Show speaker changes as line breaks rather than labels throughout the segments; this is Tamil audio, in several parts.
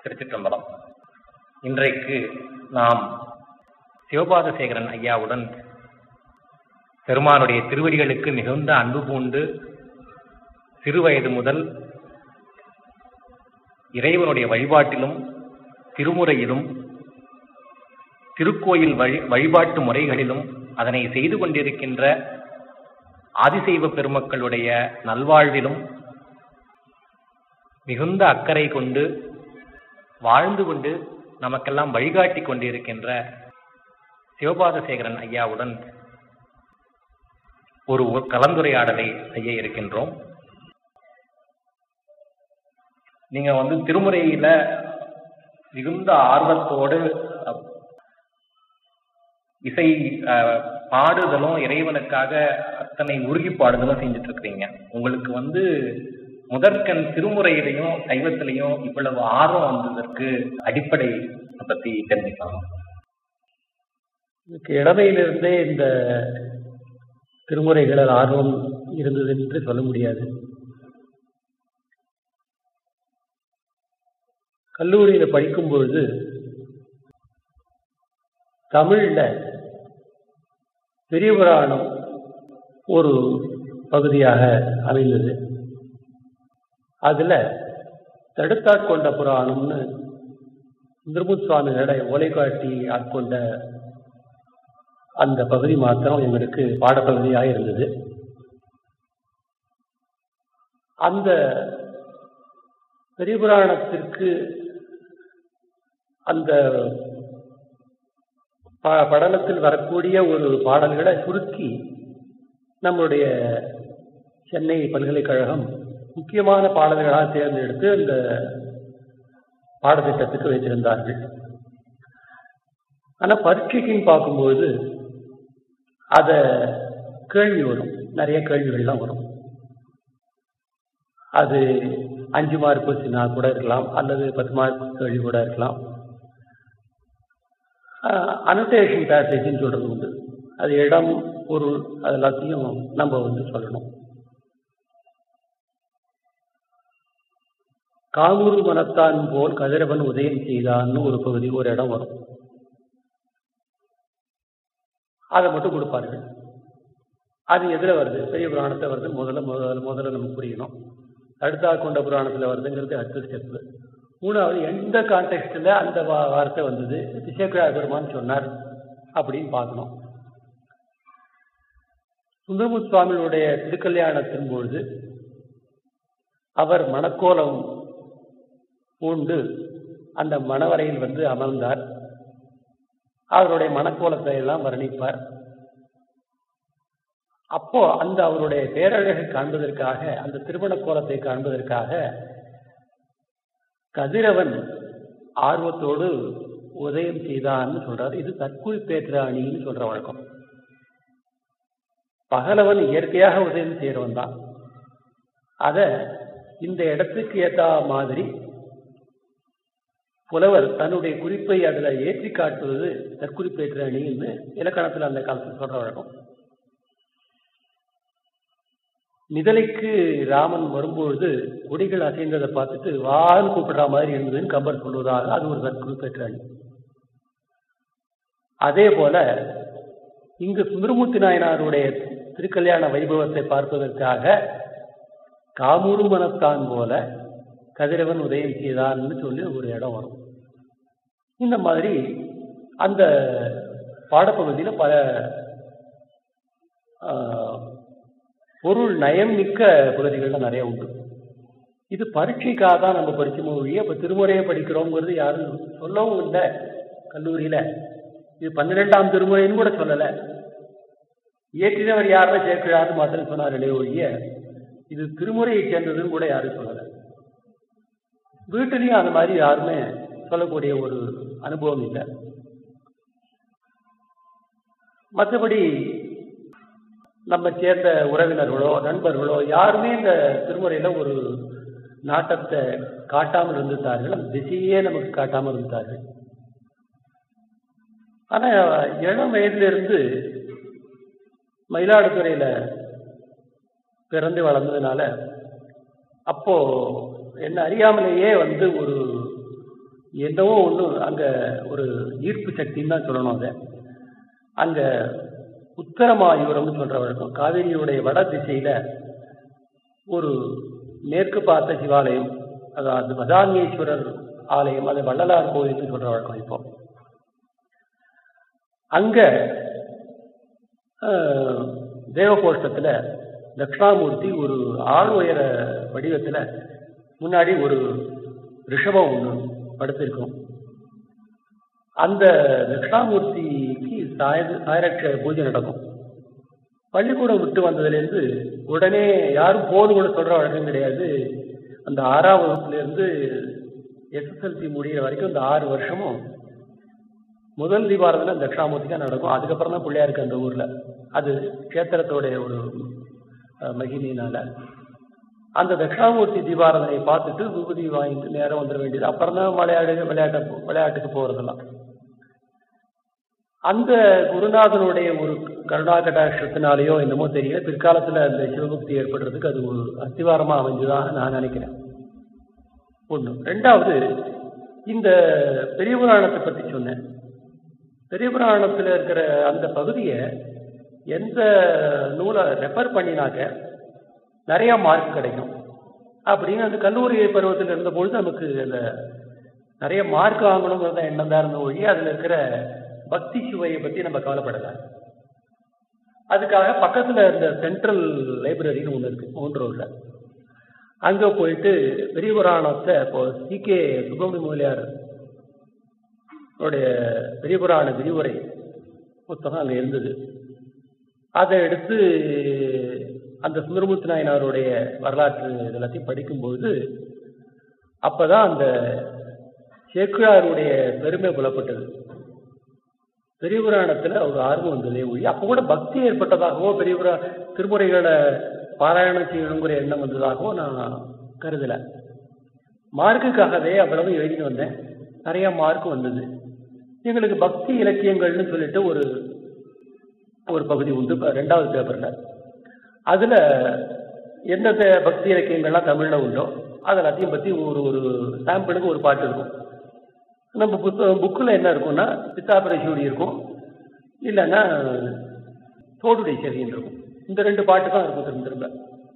திருச்சிற்றம்பலம் இன்றைக்கு நாம் சிவபாதசேகரன் ஐயாவுடன் பெருமானுடைய திருவடிகளுக்கு மிகுந்த அன்பு பூண்டு சிறுவயது முதல் இறைவனுடைய வழிபாட்டிலும் திருமுறையிலும் திருக்கோயில் வழி வழிபாட்டு முறைகளிலும் அதனை செய்து கொண்டிருக்கின்ற ஆதிசைவ பெருமக்களுடைய நல்வாழ்விலும் மிகுந்த அக்கறை கொண்டு வாழ்ந்து கொண்டு நமக்கெல்லாம் வழிகாட்டி கொண்டிருக்கின்ற சிவபாதசேகரன் ஐயாவுடன் ஒரு கலந்துரையாடலை செய்ய இருக்கின்றோம் நீங்க வந்து திருமுறையில மிகுந்த ஆர்வத்தோடு இசை பாடுதலும் இறைவனுக்காக அத்தனை உருகி பாடுதலும் செஞ்சுட்டு இருக்கிறீங்க உங்களுக்கு வந்து முதற்கண் திருமுறையிலையும் சைவத்திலையும் இவ்வளவு ஆர்வம் வந்ததற்கு அடிப்படை பத்தி தெரிஞ்சுக்கலாம்
எனக்கு இளமையிலிருந்தே இந்த திருமுறைகளில் ஆர்வம் இருந்தது என்று சொல்ல முடியாது கல்லூரியில் படிக்கும் பொழுது தமிழ்ல பெரிய புராணம் ஒரு பகுதியாக அமைந்தது அதுல தடுத்தாட்கொண்ட புராணம்னு திருமுத் சுவாமிகளோட ஒலை காட்டி ஆட்கொண்ட அந்த பகுதி மாத்திரம் எங்களுக்கு பாடப்பகுதியாக இருந்தது அந்த பெரிய புராணத்திற்கு அந்த படலத்தில் வரக்கூடிய ஒரு பாடல்களை சுருக்கி நம்முடைய சென்னை பல்கலைக்கழகம் முக்கியமான பாடல்களாக தேர்ந்தெடுத்து அந்த பாடத்திட்டத்துக்கு வைத்திருந்தார்கள் ஆனா பரீட்சைக்குன்னு பார்க்கும்போது அத கேள்வி வரும் நிறைய கேள்விகள்லாம் வரும் அது அஞ்சு மார்க் கொஸ்டினா கூட இருக்கலாம் அல்லது பத்து மார்க் கேள்வி கூட இருக்கலாம் அனோட்டேஷன் பேசேஜ்னு சொல்றது உண்டு அது இடம் பொருள் அது எல்லாத்தையும் நம்ம வந்து சொல்லணும் காவூர் மனத்தான் போல் கதிரவன் உதயம் செய்தான்னு ஒரு பகுதி ஒரு இடம் வரும் அதை மட்டும் கொடுப்பார்கள் அது எதில் வருது பெரிய புராணத்தை வருது முதல்ல முதல்ல முதல்ல நமக்கு புரியணும் அடுத்தா கொண்ட புராணத்தில் வருதுங்கிறது அடுத்த ஸ்டெப்பு மூணாவது எந்த கான்டெக்ட்ல அந்த வார்த்தை வந்தது திசேக்கிழா பெருமான் சொன்னார் அப்படின்னு பார்க்கணும் சுந்தரமுத் சுவாமிகளுடைய திருக்கல்யாணத்தின் பொழுது அவர் மணக்கோலம் பூண்டு அந்த மணவரையில் வந்து அமர்ந்தார் அவருடைய மனக்கோலத்தை எல்லாம் வர்ணிப்பார் அப்போ அந்த அவருடைய பேரழகை காண்பதற்காக அந்த திருமண கோலத்தை காண்பதற்காக கதிரவன் ஆர்வத்தோடு உதயம் செய்தான்னு சொல்றாரு இது தற்குறிப்பேற்ற அணின்னு சொல்ற வழக்கம் பகலவன் இயற்கையாக உதயம் செய்யறவன் தான் அத இந்த இடத்துக்கு ஏத்த மாதிரி புலவர் தன்னுடைய குறிப்பை அதுல ஏற்றி காட்டுவது தற்குறிப்பேற்ற அணின்னு இலக்கணத்தில் அந்த காலத்தில் சொல்ற வழக்கம் மிதலைக்கு ராமன் வரும்பொழுது கொடிகள் அசைந்ததை பார்த்துட்டு வான்னு கூப்பிடுற மாதிரி இருந்ததுன்னு கம்பர் சொல்வதாக அது ஒரு தற்குறிப்பேற்ற அணி அதே போல இங்கு சுந்தரமூர்த்தி நாயனாருடைய திருக்கல்யாண வைபவத்தை பார்ப்பதற்காக காமூரு மனத்தான் போல கதிரவன் உதயம் செய்தான்னு சொல்லி ஒரு இடம் வரும் இந்த மாதிரி அந்த பாடப்பகுதியில் பல பொருள் நயம் மிக்க பகுதிகள்லாம் நிறைய உண்டு இது பரீட்சைக்காக தான் நம்ம படிச்சோமோ ஒழிய இப்போ திருமுறையை படிக்கிறோங்கிறது யாரும் சொல்லவும் இல்லை கல்லூரியில் இது பன்னிரெண்டாம் திருமுறைன்னு கூட சொல்லலை இயற்றினவர் யாருமே சேர்க்கிறாரு மாத்திரம் சொன்னார்களே ஒழிய இது திருமுறையை சேர்ந்ததுன்னு கூட யாரும் சொல்லலை வீட்டிலையும் அந்த மாதிரி யாருமே சொல்லக்கூடிய ஒரு அனுபவம் இல்லை மற்றபடி நம்ம சேர்ந்த உறவினர்களோ நண்பர்களோ யாருமே இந்த திருமுறையில ஒரு நாட்டத்தை காட்டாமல் இருந்துட்டார்கள் அந்த திசையே நமக்கு காட்டாமல் இருந்தார்கள் ஆனா இளம் வயதுல இருந்து மயிலாடுதுறையில பிறந்து வளர்ந்ததுனால அப்போ என்ன அறியாமலேயே வந்து ஒரு என்னவோ ஒன்று அங்கே ஒரு ஈர்ப்பு சக்தின்னு தான் சொல்லணும் அதை அங்கே உத்தரமாயூரம்னு சொல்ற வழக்கம் காவிரியுடைய வட திசையில ஒரு மேற்கு பார்த்த சிவாலயம் அதாவது மதாங்கேஸ்வரர் ஆலயம் அது வள்ளலார் கோயில்னு சொல்ற வழக்கம் இப்போ அங்க ஆஹ், தேவகோஷ்டத்துல தட்சிணாமூர்த்தி ஒரு ஆள் உயர வடிவத்துல முன்னாடி ஒரு ரிஷபம் ஒன்று படுத்திருக்கும் அந்த தட்சிணாமூர்த்திக்கு சாய சாயரட்ச பூஜை நடக்கும் பள்ளிக்கூடம் விட்டு வந்ததுலேருந்து உடனே யாரும் போன் கூட சொல்ற வழக்கம் கிடையாது அந்த ஆறாம் வகுப்புல இருந்து எஸ்எஸ்எல்சி முடிகிற வரைக்கும் இந்த ஆறு வருஷமும் முதல் தீபாரதனை தட்சிணாமூர்த்தி தான் நடக்கும் அதுக்கப்புறம் தான் பிள்ளையாருக்கு அந்த ஊர்ல அது கஷேத்திரத்தோடைய ஒரு அஹ், மகிமையினால அந்த தட்சிணாமூர்த்தி தீபாரதனை பார்த்துட்டு விபூதி வாங்கிட்டு நேரம் வந்துட வேண்டியது அப்புறம் தான் விளையாடு விளையாட்ட விளையாட்டுக்கு போறதெல்லாம் அந்த குருநாதனுடைய ஒரு கருணா கடாட்சத்தினாலேயோ என்னமோ தெரியல பிற்காலத்துல அந்த சிவபக்தி ஏற்படுறதுக்கு அது ஒரு அஸ்திவாரமா அமைஞ்சுதான் நான் நினைக்கிறேன் ஒண்ணு ரெண்டாவது இந்த பெரிய புராணத்தை பத்தி சொன்னேன் பெரிய புராணத்துல இருக்கிற அந்த பகுதியை எந்த நூலை ரெஃபர் பண்ணினாக்க நிறைய மார்க் கிடைக்கும் அப்படின்னு அந்த கல்லூரி பருவத்தில் இருந்தபொழுது நமக்கு அந்த நிறைய மார்க் வாங்கணுங்கிறத எண்ணம் தான் இருந்த ஒழிய அதுல இருக்கிற பக்தி சுவையை பத்தி நம்ம கவலைப்படல அதுக்காக பக்கத்துல இருந்த சென்ட்ரல் லைப்ரரின்னு ஒண்ணு இருக்கு மவுண்ட் ரோட்ல அங்க போயிட்டு பெரிய புராணத்தை இப்போ சி கே சுப்பிரமணிய முதலியார் உடைய பெரிய புராண விரிவுரை புத்தகம் அங்க இருந்தது அதை எடுத்து அந்த சுந்தரமூர்த்தி நாயனாருடைய வரலாற்று இதெல்லாத்தையும் படிக்கும்போது அப்பதான் அந்த சேக்கிழாருடைய பெருமை புலப்பட்டது பெரிய புராணத்துல ஒரு ஆர்வம் வந்ததே ஒழி அப்ப கூட பக்தி ஏற்பட்டதாகவோ பெரிய புரா திருமுறைகளை பாராயணம் செய்யணுங்கிற எண்ணம் வந்ததாகவோ நான் கருதல மார்க்குக்காகவே அவ்வளவு எழுதிட்டு வந்தேன் நிறைய மார்க் வந்தது எங்களுக்கு பக்தி இலக்கியங்கள்னு சொல்லிட்டு ஒரு ஒரு பகுதி உண்டு இப்ப ரெண்டாவது பேப்பர்ல அதுல எந்தெந்த பக்தி இலக்கியங்கள்லாம் தமிழ்ல உண்டோ அது எல்லாத்தையும் பத்தி ஒரு ஒரு சாம்பிளுக்கு ஒரு பாட்டு இருக்கும் நம்ம புத்தகம் புக்கில் என்ன இருக்கும்னா சித்தாபரேஸ்வரி இருக்கும் இல்லைன்னா தோடுடைய செவியன் இருக்கும் இந்த ரெண்டு பாட்டு தான் இருக்கும் திரும்ப திரும்ப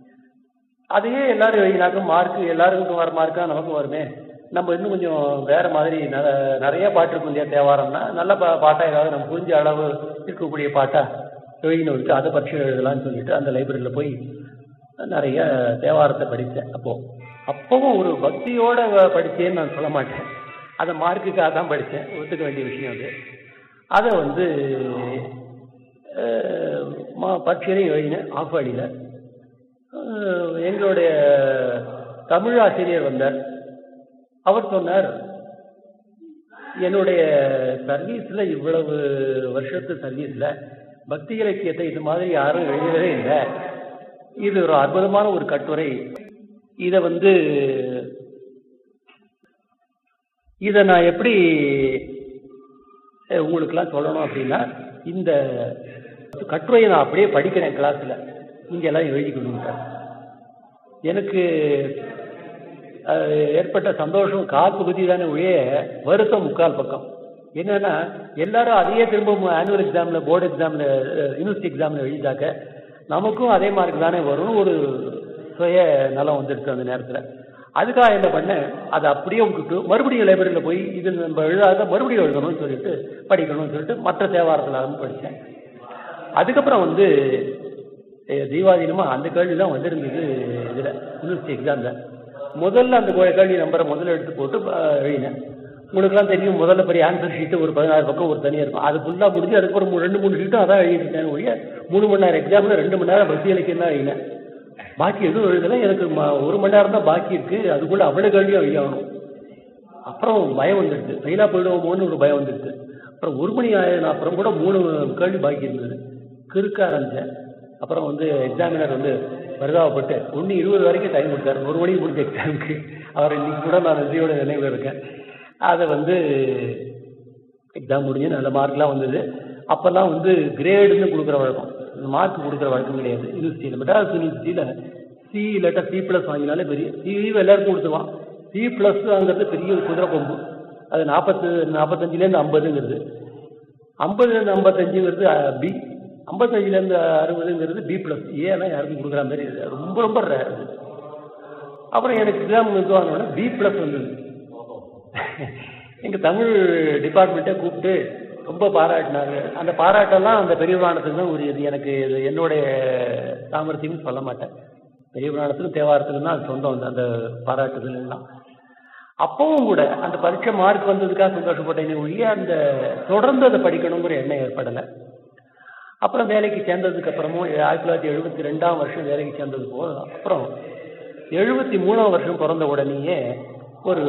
அதையே எல்லாரும் எழுதினாக்க மார்க் எல்லாருக்கும் வர மார்க்கா நமக்கும் வருமே நம்ம இன்னும் கொஞ்சம் வேற மாதிரி ந- நிறைய பாட்டு இருக்கும் இல்லையா தேவாரம்னா நல்ல பா பாட்டா ஏதாவது நம்ம புரிஞ்ச அளவு இருக்கக்கூடிய பாட்டா எழுதினு வச்சு அதை பரிசு எழுதலாம்னு சொல்லிட்டு அந்த லைப்ரரியில் போய் நிறைய தேவாரத்தை படித்தேன் அப்போ அப்பவும் ஒரு பக்தியோட வ- படிச்சேன்னு நான் சொல்ல மாட்டேன் அதை மார்க்குக்காக தான் படித்தேன் ஒத்துக்க வேண்டிய விஷயம் அது அதை வந்து அஹ், மா பரீட்சையிலையும் எழுதினேன் ஆஃப் அடியில் எங்களுடைய தமிழ் ஆசிரியர் வந்தார் அவர் சொன்னார் என்னுடைய சர்வீஸ்ல இவ்வளவு வருஷத்து சர்வீஸ்ல பக்தி இலக்கியத்தை இது மாதிரி யாரும் எழுதினதே இல்லை இது ஒரு அற்புதமான ஒரு கட்டுரை இதை வந்து இதை நான் எப்படி அஹ், உங்களுக்கெல்லாம் சொல்லணும் அப்படின்னா இந்த கட்டுரையை நான் அப்படியே படிக்கிறேன் கிளாஸ்ல நீங்க எல்லாம் எழுதிக்கணும்ட்டார் எனக்கு அஹ், ஏற்பட்ட சந்தோஷம் கால் பகுதி தானே ஒழிய வருத்தம் முக்கால் பக்கம் என்னன்னா எல்லாரும் அதையே திரும்ப ஆனுவல் எக்ஸாம்ல போர்டு எக்ஸாம்ல யூனிவர்சிட்டி எக்ஸாம்ல எழுதிட்டாக்க நமக்கும் அதே மார்க் தானே வரும் ஒரு சுய நலம் வந்துடுச்சு அந்த நேரத்துல அதுக்காக என்ன பண்ணேன் அதை அப்படியே விட்டுட்டு மறுபடியும் லைப்ரரியில் போய் இது நம்ம எழுதாத மறுபடியும் எழுதணும்னு சொல்லிட்டு படிக்கணும்னு சொல்லிட்டு மற்ற தேவாரத்தில் ஆரம்பி படித்தேன் அதுக்கப்புறம் வந்து அஹ், தீபாவளிமா அந்த கேள்வி தான் வந்திருந்தது இதில் யூனிவர்சிட்டி எக்ஸாமில் முதல்ல அந்த கோ- கேள்வி நம்பரை முதல்ல எடுத்து போட்டு அஹ், எழுதினேன் உங்களுக்குலாம் தெரியும் முதல்ல பெரிய ஆன்சர் ஷீட்டு ஒரு பதினாறு பக்கம் ஒரு தனியாக இருக்கும் அது ஃபுல்லாக முடிஞ்சு அதுக்கப்புறம் மூ- ரெண்டு மூணு ஷீட்டும் அதான் எழுதிட்டேன் ஒழிய மூணு மணி நேரம் எக்ஸாமில் ரெண்டு மணி நேரம் பக்தி இலக்கியம் தான் எழுதினேன் பாக்கி எதுவும் எழுதல எனக்கு ம- ஒரு மணி நேரம் தான் பாக்கி இருக்கு அதுக்குள்ள அவ்வளவு கேள்வியும் எழுதணும் அப்புறம் பயம் வந்துடுது ஃபெயிலா போயிடுவோமோன்னு ஒரு பயம் வந்துடுது அப்புறம் ஒரு மணி ஆயிரம் அப்புறம் கூட மூணு கேள்வி பாக்கி இருந்தது கிறுக்க ஆரம்பிச்சேன் அப்புறம் வந்து எக்ஸாமினர் வந்து பரிதாபப்பட்டு ஒன்று இருபது வரைக்கும் டைம் கொடுத்தாரு ஒரு மணிக்கு முடிஞ்ச எக்ஸாமுக்கு அவர் இன்னைக்கு கூட நான் நன்றியோட நினைவில் இருக்கேன் அதை வந்து எக்ஸாம் முடிஞ்சு நல்ல மார்க்லாம் வந்தது அப்போல்லாம் வந்து கிரேடுன்னு கொடுக்குற வழக்கம் மார்க் கொடுக்குற வழக்கம் கிடையாது யூனிவர்சிட்டியில் மெட்ராஸ் யூனிவர்சிட்டியில் சி இல்லாட்டா சி ப்ளஸ் வாங்கினாலே பெரிய சி எல்லாருக்கும் கொடுத்துருவான் சி ப்ளஸ் வாங்குறது பெரிய குதிரை கொம்பு அது நாற்பத்து நாற்பத்தஞ்சுலேருந்து ஐம்பதுங்கிறது ஐம்பதுலேருந்து ஐம்பத்தஞ்சுங்கிறது பி ஐம்பத்தஞ்சுலேருந்து அறுபதுங்கிறது பி ப்ளஸ் ஏன்னா யாருக்கும் கொடுக்குற மாதிரி இது ரொம்ப ரொம்ப ரேர் இது. அப்புறம் எனக்கு எக்ஸாம் இதுவானோடனே பி ப்ளஸ் வந்தது எங்கள் தமிழ் டிபார்ட்மெண்ட்டை கூப்பிட்டு ரொம்ப பாராட்டினாங்க அந்த பாராட்டெல்லாம் அந்த பெரிய புராணத்துக்கு தான் உரியது எனக்கு இது என்னுடைய சாமர்த்தியம்னு சொல்ல மாட்டேன் பெரிய புராணத்துக்கும் தேவாரத்துக்கும் தான் அது சொந்தம் அந்த- அந்த பாராட்டுதல் எல்லாம் அப்பவும் கூட அந்த பரீட்சை மார்க் வந்ததுக்காக சந்தோஷப்பட்டேனே ஒழிய அந்த தொடர்ந்து அதை படிக்கணுங்கிற எண்ணம் ஏற்படலை அப்புறம் வேலைக்கு சேர்ந்ததுக்கு அப்புறமும் ஆயிரத்தி தொள்ளாயிரத்தி எழுபத்தி ரெண்டாம் வருஷம் வேலைக்கு சேர்ந்தது போ அப்புறம் எழுபத்தி மூணாம் வருஷம் பிறந்த உடனேயே ஒரு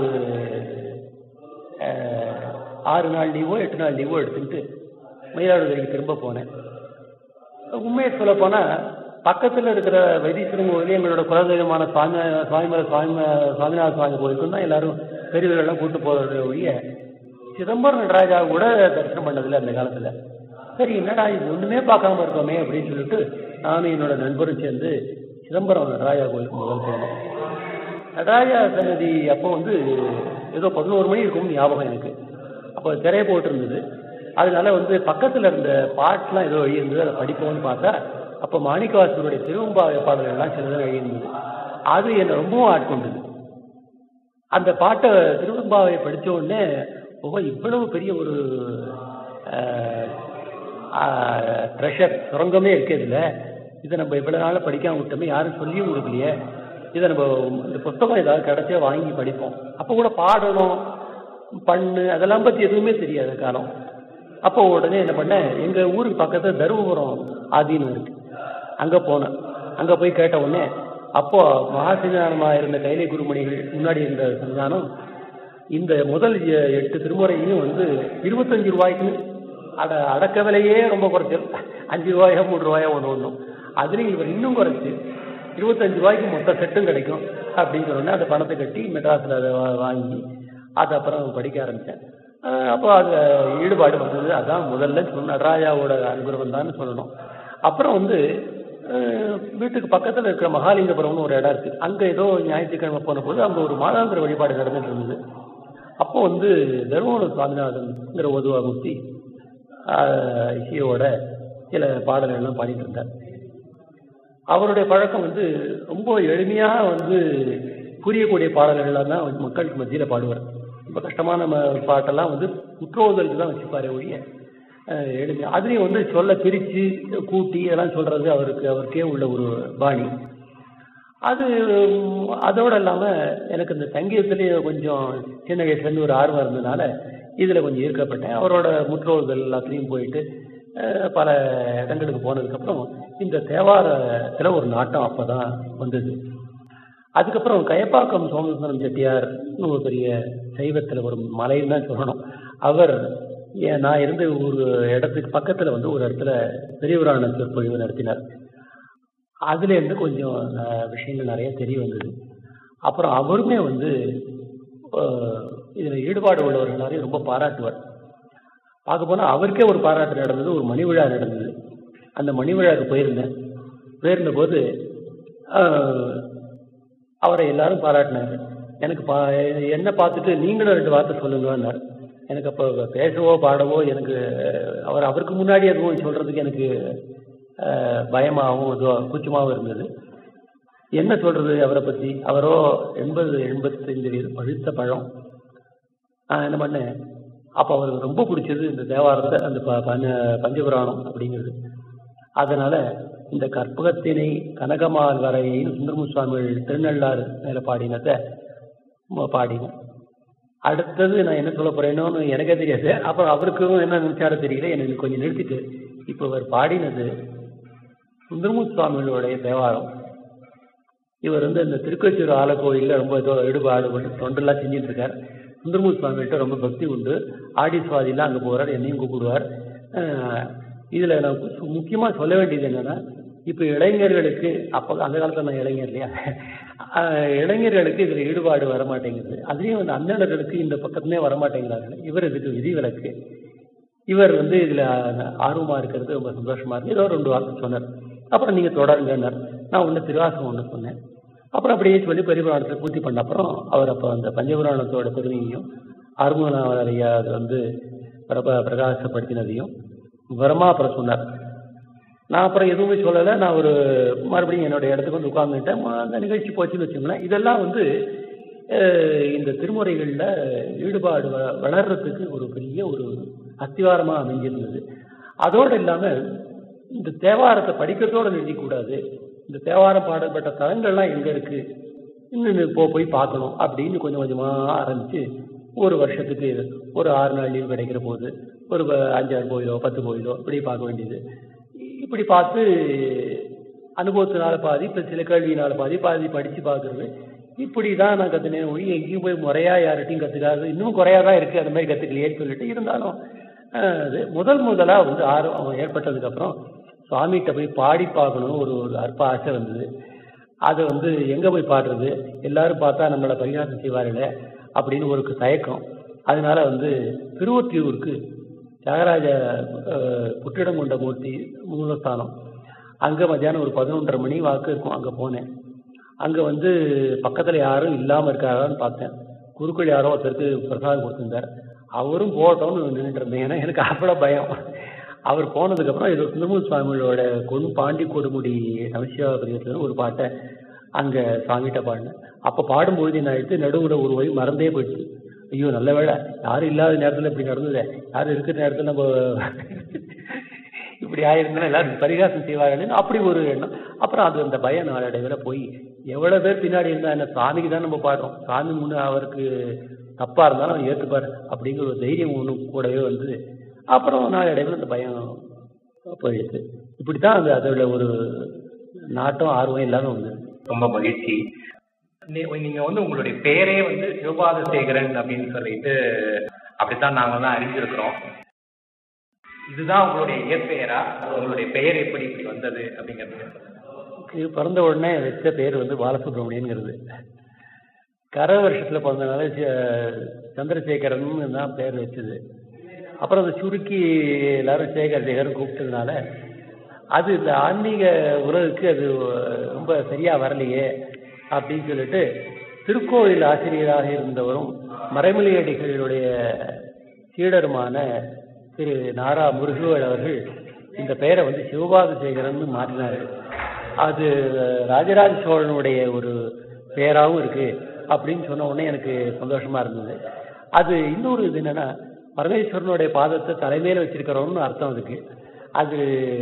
அஹ், ஆறு நாள் லீவோ எட்டு நாள் லீவோ எடுத்துக்கிட்டு மயிலாடுதுறைக்கு திரும்ப போனேன் உண்மையை சொல்ல போனா பக்கத்துல இருக்கிற வைத்தீஸ்வரன் கோயில் எங்களோட குலதெய்வமான சுவாமி சுவாமிமலை சுவாமி சுவாமிநாத சுவாமி கோயிலுக்கும் தான் எல்லாரும் பெரியவர்கள்லாம் கூட்டு போறது ஒழிய சிதம்பரம் நடராஜா கூட தரிசனம் பண்ணதில்லை அந்த காலத்துல சரி என்னடா இது ஒண்ணுமே பார்க்காம இருக்கோமே அப்படின்னு சொல்லிட்டு நானும் என்னோட நண்பரும் சேர்ந்து சிதம்பரம் நடராஜா கோயிலுக்கு முதல் போனோம் நடராஜா சன்னதி அப்போ வந்து ஏதோ பதினோரு மணி இருக்கும் ஞாபகம் எனக்கு அப்போ திரைய போட்டிருந்தது அதனால வந்து பக்கத்துல இருந்த பாட்டுலாம் ஏதோ எழுதியிருந்தது அதை படிப்போம்னு பார்த்தா அப்போ மாணிக்கவாசருடைய திருவம்பாவை பாடல்கள் எல்லாம் சிலதான் எழுதியிருந்தது அது என்னை ரொம்பவும் ஆட்கொண்டது அந்த பாட்டை திருவம்பாவை படிச்ச உடனே ஓ இவ்வளவு பெரிய ஒரு ட்ரெஷர் சுரங்கமே இருக்கு இதுல இதை நம்ம இவ்வளவு நாள படிக்காம விட்டோமே யாரும் சொல்லியும் கொடுக்கலையே இதை நம்ம இந்த புத்தகம் ஏதாவது கிடைச்சா வாங்கி படிப்போம் அப்போ கூட பாடணும் பண்ணு அதெல்லாம் பத்தி எதுவுமே தெரியாது காலம் அப்போ உடனே என்ன பண்ணேன் எங்க ஊருக்கு பக்கத்துல தருமபுரம் ஆதீனம் இருக்கு அங்க போனேன் அங்க போய் கேட்ட உடனே அப்போ மகாசன்னிதானமா இருந்த கைலை குருமணிகள் முன்னாடி இருந்த சன்னிதானம் இந்த முதல் எ- எட்டு திருமுறையும் வந்து இருபத்தஞ்சு ரூபாய்க்கு அட அடக்க விலையே ரொம்ப குறைச்சல் அஞ்சு ரூபாயோ மூணு ரூபாயோ ஒன்று ஒன்றும் அதுலேயும் இவர் இன்னும் குறைச்சு இருபத்தஞ்சு ரூபாய்க்கு மொத்த செட்டும் கிடைக்கும் அப்படின்னு சொன்னோன்னே அந்த பணத்தை கட்டி மெட்ராஸில் அதை வா- வாங்கி அது அப்புறம் படிக்க ஆரம்பித்தேன் அப்போ அது ஈடுபாடு வந்தது அதான் முதல்ல சொன்ன நடராஜாவோட அனுகிரகம் தான் சொல்லணும் அப்புறம் வந்து அஹ், வீட்டுக்கு பக்கத்தில் இருக்கிற மகாலிங்கபுரம்னு ஒரு இடம் இருக்கு அங்கே ஏதோ ஞாயிற்றுக்கிழமை போன போது அங்கே ஒரு மாதாந்திர வழிபாடு நடந்துட்டு இருந்தது அப்போ வந்து தர்மபுரம் சுவாமிநாதன்ங்கிற ஒதுவாமூர்த்தி ஆஹ், இசையோட சில பாடல்கள் எல்லாம் பாடிட்டு இருந்தார் அவருடைய பழக்கம் வந்து ரொம்ப எளிமையா வந்து புரியக்கூடிய பாடல்கள்லாம் தான் வந்து மக்களுக்கு மத்தியில பாடுவார் ரொம்ப கஷ்டமான ம- பாட்டெல்லாம் வந்து முற்றோதலுக்கு தான் வச்சுப்பாரு ஒழிய அஹ், எளிமையா அதுலயும் வந்து சொல்ல பிரிச்சு கூட்டி இதெல்லாம் சொல்றது அவருக்கு அவருக்கே உள்ள ஒரு பாணி அது உம், அதோட இல்லாம எனக்கு இந்த சங்கீதத்திலேயே கொஞ்சம் சின்ன வயசுல இருந்து ஒரு ஆர்வம் இருந்ததுனால இதுல கொஞ்சம் ஈர்க்கப்பட்டேன் அவரோட முற்றோர்கள் எல்லாத்துலயும் போயிட்டு அஹ், பல இடங்களுக்கு போனதுக்கு அப்புறம் இந்த தேவாரத்துல ஒரு நாட்டம் அப்பதான் வந்தது அதுக்கப்புறம் கயப்பாக்கம் சோமசுந்தரம் செட்டியார் ஒரு பெரிய சைவத்துல ஒரு மலைன்னு தான் சொல்லணும் அவர் ஏன் நான் இருந்த ஒரு இடத்துக்கு பக்கத்துல வந்து ஒரு இடத்துல பெரியவரான சொற்பொழிவு நடத்தினார் அதுல இருந்து கொஞ்சம் அஹ், விஷயங்கள் நிறைய தெரிய வந்தது அப்புறம் அவருமே வந்து அஹ், இதுல ஈடுபாடு உள்ளவர் எல்லாரையும் ரொம்ப பாராட்டுவார் பார்க்க போனா அவருக்கே ஒரு பாராட்டு நடந்தது ஒரு மணி விழா நடந்தது அந்த மணி விழாவுக்கு போயிருந்தேன் போயிருந்த போது அஹ், அவரை எல்லாரும் பாராட்டினாங்க எனக்கு பா என்ன பார்த்துட்டு நீங்களும் ரெண்டு வார்த்தை சொல்லுங்கன்னார் எனக்கு அப்போ பேசவோ பாடவோ எனக்கு அஹ், அவர் அவருக்கு முன்னாடி எதுவும் சொல்றதுக்கு எனக்கு அஹ், பயமாகவும் இதுவோ கூச்சமாகவும் இருந்தது என்ன சொல்றது அவரை பத்தி அவரோ எண்பது எண்பத்தைந்து வயது பழுத்த பழம் நான் என்ன பண்ணேன் அப்போ அவருக்கு ரொம்ப பிடிச்சது இந்த தேவாரத்தை அந்த ப- பஞ்ச- பஞ்சபுராணம் அப்படிங்கிறது அதனால இந்த கற்பகத்தினை கனகமால் வரையை சுந்தரமு சுவாமிகள் திருநள்ளாறு மேல பாடினதை ம- பாடினேன் அடுத்தது நான் என்ன சொல்ல போறேனோன்னு எனக்கே தெரியாது அப்புறம் அவருக்கும் என்ன நினைச்சாரோ தெரியல எனக்கு கொஞ்சம் நிறுத்திட்டு இப்போ அவர் பாடினது சுந்தரமு சுவாமிகளுடைய தேவாரம் இவர் வந்து இந்த திருக்கோச்சூர் ஆலக்கோயில்ல ரொம்ப ஏதோ ஈடுபாடு கொண்டு தொண்டெல்லாம் செஞ்சுட்டு இருக்கார் சுந்தரமூர் சுவாமிகிட்ட ரொம்ப பக்தி உண்டு ஆடி சுவாதிலாம் அங்கே போகிறார் என்னையும் கூப்பிடுவார் அஹ் இதுல நான் கு- முக்கியமா சொல்ல வேண்டியது என்னன்னா இப்போ இளைஞர்களுக்கு அப்போ அந்த காலத்துல நான் இளைஞர் இல்லையா அஹ் இளைஞர்களுக்கு இதுல ஈடுபாடு வர மாட்டேங்குது அதுலயும் வந்து அண்ணனர்களுக்கு இந்த பக்கத்துலேயே வர மாட்டேங்கிறார்கள் இவர் இதுக்கு விதிவிலக்கு இவர் வந்து இதுல ஆர்வமா இருக்கிறது ரொம்ப சந்தோஷமா இருக்கு ஏதோ ரெண்டு வார்த்தை சொன்னார் அப்புறம் நீங்க தொடருங்கன்னார் நான் ஒண்ணு திருவாசகம் ஒண்ணு சொன்னேன் அப்புறம் அப்படியே சொல்லி பெரியபுராணத்தை பூர்த்தி பண்ண அப்புறம் அவர் அப்போ அந்த பஞ்சபுராணத்தோட பெருமையையும் ஆறுமுகனாவரையா அது வந்து பிரப பிரகாசப்படுத்தினதையும் விவரமா அப்புறம் சொன்னார் நான் அப்புறம் எதுவுமே சொல்லலை நான் ஒரு மறுபடியும் என்னுடைய இடத்துக்கு வந்து உட்கார்ந்துட்டேன் ம- அந்த நிகழ்ச்சி போச்சுன்னு வச்சுங்களேன் இதெல்லாம் வந்து அஹ், இந்த திருமுறைகளில் ஈடுபாடு வ- வளர்றதுக்கு ஒரு பெரிய ஒரு அஸ்திவாரமாக அமைஞ்சிருந்தது அதோடு இல்லாமல் இந்த தேவாரத்தை படிக்கிறதோடு நிறுத்திக்கூடாது இந்த தேவாரம் பாடப்பட்ட தலங்கள்லாம் எங்கே இருக்கு இன்னும் போ போய் பார்க்கணும் அப்படின்னு கொஞ்சம் கொஞ்சமாக ஆரம்பிச்சு ஒரு வருஷத்துக்கு ஒரு ஆறு நாள் லீவு கிடைக்கிற போது ஒரு ப- அஞ்சாறு கோயிலோ பத்து கோயிலோ இப்படி பார்க்க வேண்டியது இப்படி பார்த்து அனுபவத்தினால பாதி இப்போ சில கேள்வியினால பாதி பாதி படித்து பார்க்குறது இப்படி தான் நான் கற்றுனேன் ஒழி எங்கேயும் போய் முறையா யார்கிட்டையும் கற்றுக்காது இன்னும் குறையா தான் இருக்குது அந்த மாதிரி கற்றுக்கலையேன்னு சொல்லிட்டு இருந்தாலும் அஹ், அது முதல் முதலாக வந்து ஆர்வம் ஏற்பட்டதுக்கப்புறம் சுவாமிகிட்ட போய் பாடி பார்க்கணும்னு ஒரு ஒரு அற்ப ஆசை வந்தது அதை வந்து எங்கே போய் பாடுறது எல்லாரும் பார்த்தா நம்மளை பரிகாசம் செய்வார்களே அப்படின்னு ஒரு தயக்கம் அதனால வந்து திருவொற்றியூருக்கு தியாகராஜ அஹ், புற்றிடம் கொண்ட மூர்த்தி மூலஸ்தானம் அங்கே மத்தியானம் ஒரு பதினொன்றரை மணி வாக்கு இருக்கும் அங்கே போனேன் அங்கே வந்து பக்கத்தில் யாரும் இல்லாமல் இருக்காரான்னு பார்த்தேன் குருக்கள் யாரோ ஒருத்தருக்கு பிரசாதம் கொடுத்துருந்தார் அவரும் போட்டோம்னு நின்றுட்டு இருந்தேன் ஏன்னா எனக்கு அவ்வளோ பயம் அவர் போனதுக்கப்புறம் இது சுந்தரமூர் சுவாமிகளோட கொன் பாண்டி கொடுமுடி நமசிவா பிரியத்தில் ஒரு பாட்டை அங்கே சுவாமிகிட்ட பாடினேன் அப்போ பாடும்பொழுது என்ன ஆயிடுச்சு நடுவில் ஒரு வழி மறந்தே போயிடுச்சு ஐயோ நல்ல வேளை யாரும் இல்லாத நேரத்தில் இப்படி நடந்ததே யாரும் இருக்கிற நேரத்தில் நம்ம இப்படி ஆயிருந்தா எல்லாரும் பரிகாசம் செய்வார்கள் அப்படி ஒரு எண்ணம் அப்புறம் அது அந்த பயம் நாளடைவில் போய் எவ்வளவு பேர் பின்னாடி இருந்தா என்ன சாமிக்கு தான் நம்ம பாடுறோம் சாமி முன்னு அவருக்கு தப்பா இருந்தாலும் அவர் ஏற்றுப்பார் அப்படிங்கிற ஒரு தைரியம் ஒன்று கூடவே வந்து அப்புறம் நாளடைவில் அந்த பயம் போயிடுச்சு இப்படித்தான் அது அதோட ஒரு நாட்டம் ஆர்வம் எல்லாமே வந்து
ரொம்ப மகிழ்ச்சி நீ- நீங்க வந்து உங்களுடைய பெயரே வந்து சிவபாத சேகரன் அப்படின்னு சொல்லிட்டு அப்படித்தான் நாங்க தான் அறிஞ்சிருக்கிறோம் இதுதான் உங்களுடைய இயற்பெயரா உங்களுடைய பெயர் எப்படி இப்படி வந்தது அப்படிங்கிறது
எனக்கு பிறந்த உடனே வச்ச பேர் வந்து பாலசுப்ரமணியன்ங்கிறது கர வருஷத்துல பிறந்தனால ச- சந்திரசேகரன் தான் பேர் வச்சது அப்புறம் அதை சுருக்கி எல்லாரும் சேகர் சேகர்னு கூப்பிட்டதுனால அது இந்த ஆன்மீக உலகுக்கு அது ரொம்ப சரியா வரலையே அப்படின்னு சொல்லிட்டு திருக்கோயில் ஆசிரியராக இருந்தவரும் மறைமொழியடிகளுடைய சீடருமான திரு நாரா முருகவேல் அவர்கள் இந்த பெயரை வந்து சிவபாத சேகரன் மாற்றினார் அது ராஜராஜ சோழனுடைய ஒரு பெயராகவும் இருக்கு அப்படின்னு சொன்ன உடனே எனக்கு சந்தோஷமா இருந்தது அது இன்னொரு இது என்னன்னா பரமேஸ்வரனுடைய பாதத்தை தலைமையில வச்சிருக்கிறோம்னு அர்த்தம் அதுக்கு அது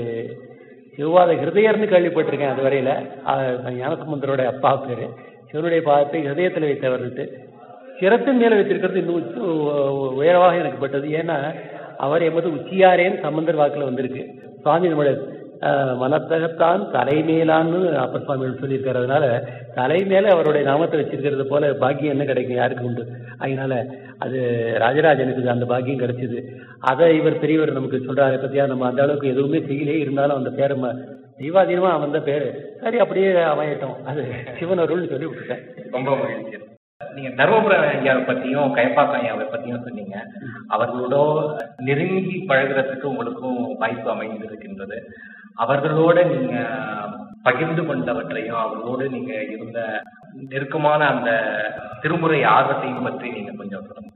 சிவபாத ஹிருதயர்னு கேள்விப்பட்டிருக்கேன் அது வரையில ஆஹ் ஞானசமுந்தரோட அப்பா பேரு சிவனுடைய பாதத்தை ஹிருதயத்தில் வைத்தவர்ட்டு சிரத்தின் மேல வச்சிருக்கிறது இன்னும் உச்ச- உ- உயர்வாக எனக்கு பட்டது ஏன்னா அவர் எமது உச்சியாரேன்னு சம்பந்தர் வாக்குல வந்திருக்கு சுவாமி நம்முடைய ஆஹ், மனத்தகத்தான் தலைமேலான்னு அப்பர் சுவாமிகள் சொல்லியிருக்கிறதுனால தலை மேல அவருடைய நாமத்தை வச்சிருக்கிறது போல பாக்கியம் என்ன கிடைக்கும் யாருக்கு உண்டு அதனால அது ராஜராஜனுக்கு அந்த பாக்கியம் கிடைச்சது அதை இவர் பெரியவர் நமக்கு சொல்றாரு பத்தியா நம்ம அந்த அளவுக்கு எதுவுமே செய்யலே இருந்தாலும் அந்த பேரை ம- தெய்வாதீனமா வந்த பேரு சரி அப்படியே அமையட்டும் அது சிவன் அருள்னு சொல்லி விட்டுட்டேன்
ரொம்ப மகிழ்ச்சி நீங்க தர்மபுர ஐயாவை பத்தியும் கைப்பாக்கம் ஐயாவை பத்தியும் சொன்னீங்க அவர்களோட நெருங்கி பழகுறதுக்கு உங்களுக்கும் வாய்ப்பு அமைந்திருக்கின்றது அவர்களோட நீங்க பகிர்ந்து கொண்டவற்றையும் அவர்களோடு நீங்க இருந்த நெருக்கமான அந்த திருமுறை ஆர்வத்தையும் பற்றி நீங்க கொஞ்சம் சொல்லுங்க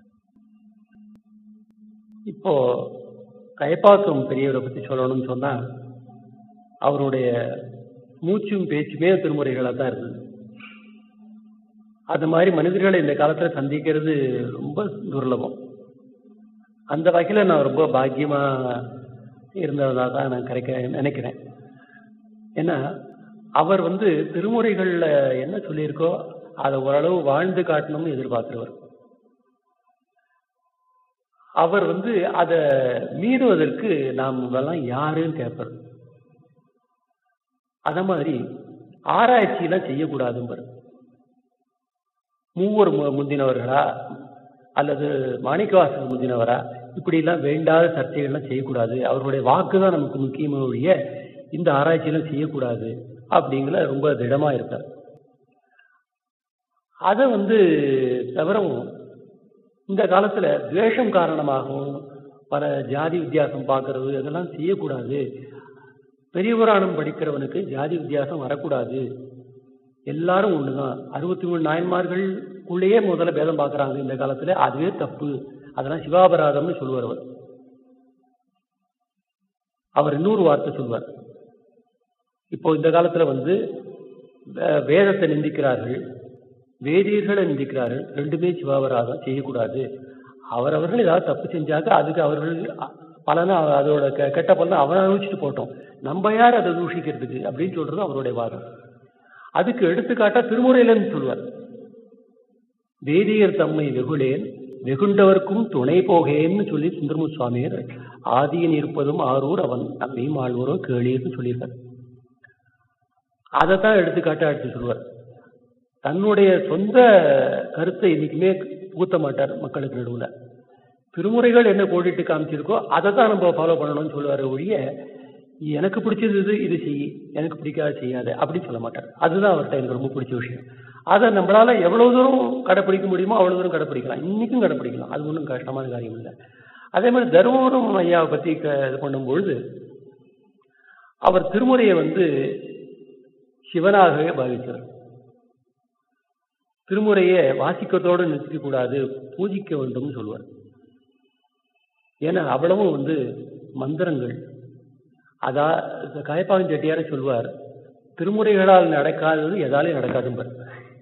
இப்போ கைப்பாக்கம் பெரியவரை பத்தி சொல்லணும்னு சொன்னா அவருடைய மூச்சும் பேச்சுமே திருமுறைகளாக தான் இருந்தது அது மாதிரி மனிதர்களை இந்த காலத்துல சந்திக்கிறது ரொம்ப துர்லபம் அந்த வகையில நான் ரொம்ப பாக்கியமா இருந்ததா தான் நான் கிடைக்க நினைக்கிறேன் ஏன்னா அவர் வந்து திருமுறைகள்ல என்ன சொல்லியிருக்கோ அதை ஓரளவு வாழ்ந்து காட்டணும்னு எதிர்பார்க்கிறவர் அவர் வந்து அதை மீறுவதற்கு நாம் இதெல்லாம் யாருன்னு கேட்பார் அத மாதிரி ஆராய்ச்சியெல்லாம் செய்யக்கூடாதும்பர் மூவர் மு- முந்தினவர்களா அல்லது மாணிக்கவாசல் முந்தினவரா இப்படிலாம் வேண்டாத சர்ச்சைகள்லாம் செய்யக்கூடாது அவர்களுடைய வாக்கு தான் நமக்கு முக்கியமே ஒழிய இந்த ஆராய்ச்சியெல்லாம் செய்யக்கூடாது அப்படிங்கிற ரொம்ப திடமா இருக்கார் அதை வந்து தவிரவும் இந்த காலத்துல துவேஷம் காரணமாகவும் பல ஜாதி வித்தியாசம் பார்க்கறது அதெல்லாம் செய்யக்கூடாது பெரிய புராணம் படிக்கிறவனுக்கு ஜாதி வித்தியாசம் வரக்கூடாது எல்லாரும் ஒண்ணுதான் அறுபத்தி மூணு நாயன்மார்களுக்குள்ளேயே முதல்ல பேதம் பார்க்கறாங்க இந்த காலத்துல அதுவே தப்பு அதெல்லாம் சிவாபராதம்னு சொல்லுவார் அவர் அவர் இன்னொரு வார்த்தை சொல்வார் இப்போ இந்த காலத்துல வந்து வே- வேதத்தை நிந்திக்கிறார்கள் வேதியர்களை நிந்திக்கிறார்கள் ரெண்டுமே சிவாபராதம் செய்யக்கூடாது அவரவர்கள் ஏதாவது தப்பு செஞ்சாக்க அதுக்கு அவர்கள் அ- பலனை அவ- அதோட கெ- கெட்ட பலனை அவன் அனுபவிச்சுட்டு போட்டோம் நம்ம யார் அதை தூஷிக்கிறதுக்கு அப்படின்னு சொல்றது அவருடைய வாதம் அதுக்கு எடுத்துக்காட்டா திருமுறையிலன்னு சொல்வார் வேதியர் தம்மை வெகுளேன் வெகுண்டவர்க்கும் துணை போகேன்னு சொல்லி சுந்தரமு சுவாமியர் ஆதியன் இருப்பதும் ஆரூர் அவன் நம்மை மாழ்வரோ கேளீர்னு சொல்லியிருக்கார் அதை தான் எடுத்துக்காட்டா எடுத்து சொல்வார் தன்னுடைய சொந்த கருத்தை என்னைக்குமே ஊத்த மாட்டார் மக்களுக்கு நடுவுல திருமுறைகள் என்ன கோடிட்டு காமிச்சிருக்கோ அதை தான் நம்ம ஃபாலோ பண்ணணும்னு சொல்லுவாரு ஒழிய எனக்கு பிடிச்சது இது இது செய் எனக்கு பிடிக்காத செய்யாத அப்படின்னு சொல்ல மாட்டார் அதுதான் அவர்கிட்ட எனக்கு ரொம்ப பிடிச்ச விஷயம் அதை நம்மளால எவ்வளவு தூரம் கடைப்பிடிக்க முடியுமோ அவ்வளவு தூரம் கடைப்பிடிக்கலாம் இன்னைக்கும் கடைப்பிடிக்கலாம் அது ஒன்றும் கஷ்டமான காரியம் இல்லை அதே மாதிரி தருமபுரம் ஐயாவை பத்தி க- இது பண்ணும்பொழுது அவர் திருமுறையை வந்து சிவனாகவே பாவித்தார் திருமுறையை வாசிக்கிறதோடு நிறுத்திக்க கூடாது பூஜிக்க வேண்டும்னு சொல்லுவார் ஏன்னா அவ்வளவும் வந்து மந்திரங்கள் அதா காயப்பாவின் செட்டியார சொல்வார் திருமுறைகளால் நடக்காதது எதாலையும் நடக்காதும்பார்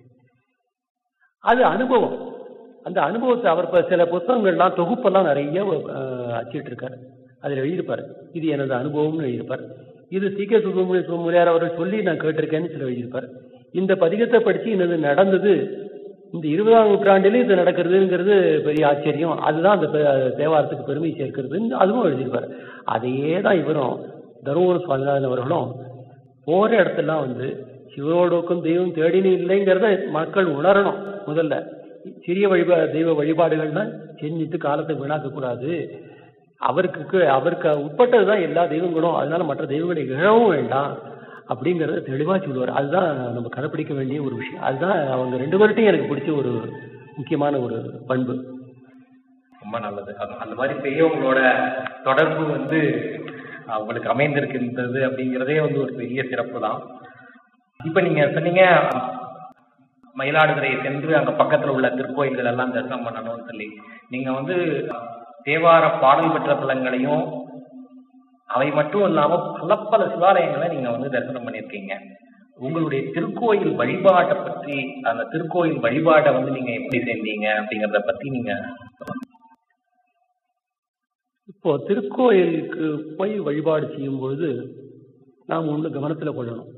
அது அனுபவம் அந்த அனுபவத்தை அவர் இப்ப சில புத்தகங்கள்லாம் தொகுப்பெல்லாம் நிறைய அஹ், அச்சிட்டு இருக்காரு அதில் எழுதியிருப்பார் இது எனது அனுபவம்னு எழுதியிருப்பார் இது சி கே சுப்பிரமணிய சுப்பிரமணியார் அவர்கள் சொல்லி நான் கேட்டிருக்கேன்னு சில எழுதியிருப்பார் இந்த பதிகத்தை படிச்சு எனது நடந்தது இந்த இருபதாம் நூற்றாண்டிலே இது நடக்கிறதுங்கிறது பெரிய ஆச்சரியம் அதுதான் அந்த பெ- தேவாரத்துக்கு பெருமை சேர்க்கிறதுன்னு அதுவும் எழுதியிருப்பார் அதையே தான் இவரும் தருமபுர சுவாமிநாதன் அவர்களும் போற இடத்தெல்லாம் வந்து சிவனோடுக்கும் தெய்வம் தேடினு இல்லைங்கிறத மக்கள் உணரணும் முதல்ல சிறிய வழிபா தெய்வ வழிபாடுகள்னா செஞ்சுட்டு காலத்தை வீணாக்க கூடாது அவருக்கு கு- அவருக்கு உட்பட்டதுதான் எல்லா தெய்வங்களும் அதனால மற்ற தெய்வங்களை இழவும் வேண்டாம் அப்படிங்கறத தெளிவா சொல்லுவார் அதுதான் நம்ம கடைப்பிடிக்க வேண்டிய ஒரு விஷயம் அதுதான் அவங்க ரெண்டு பேர்ட்டையும் எனக்கு பிடிச்ச ஒரு முக்கியமான ஒரு பண்பு
ரொம்ப நல்லது அது- அந்த மாதிரி பெரியவங்களோட தொடர்பு வந்து அவங்களுக்கு அமைந்திருக்கின்றது அப்படிங்கிறதே வந்து ஒரு பெரிய சிறப்பு தான் இப்ப நீங்க சொன்னீங்க மயிலாடுதுறை சென்று அங்க பக்கத்துல உள்ள திருக்கோயில்கள் எல்லாம் தரிசனம் பண்ணணும்னு சொல்லி நீங்க வந்து தேவார பாடல் பெற்ற தலங்களையும் அவை மட்டும் இல்லாம பல பல சிவாலயங்களை நீங்க வந்து தரிசனம் பண்ணியிருக்கீங்க உங்களுடைய திருக்கோயில் வழிபாட்டை பற்றி அந்த திருக்கோயில் வழிபாட்டை வந்து நீங்க எப்படி செஞ்சீங்க அப்படிங்கறத பத்தி நீங்க
இப்போ திருக்கோயிலுக்கு போய் வழிபாடு செய்யும் பொழுது நாம் ஒன்று கவனத்துல கொள்ளணும்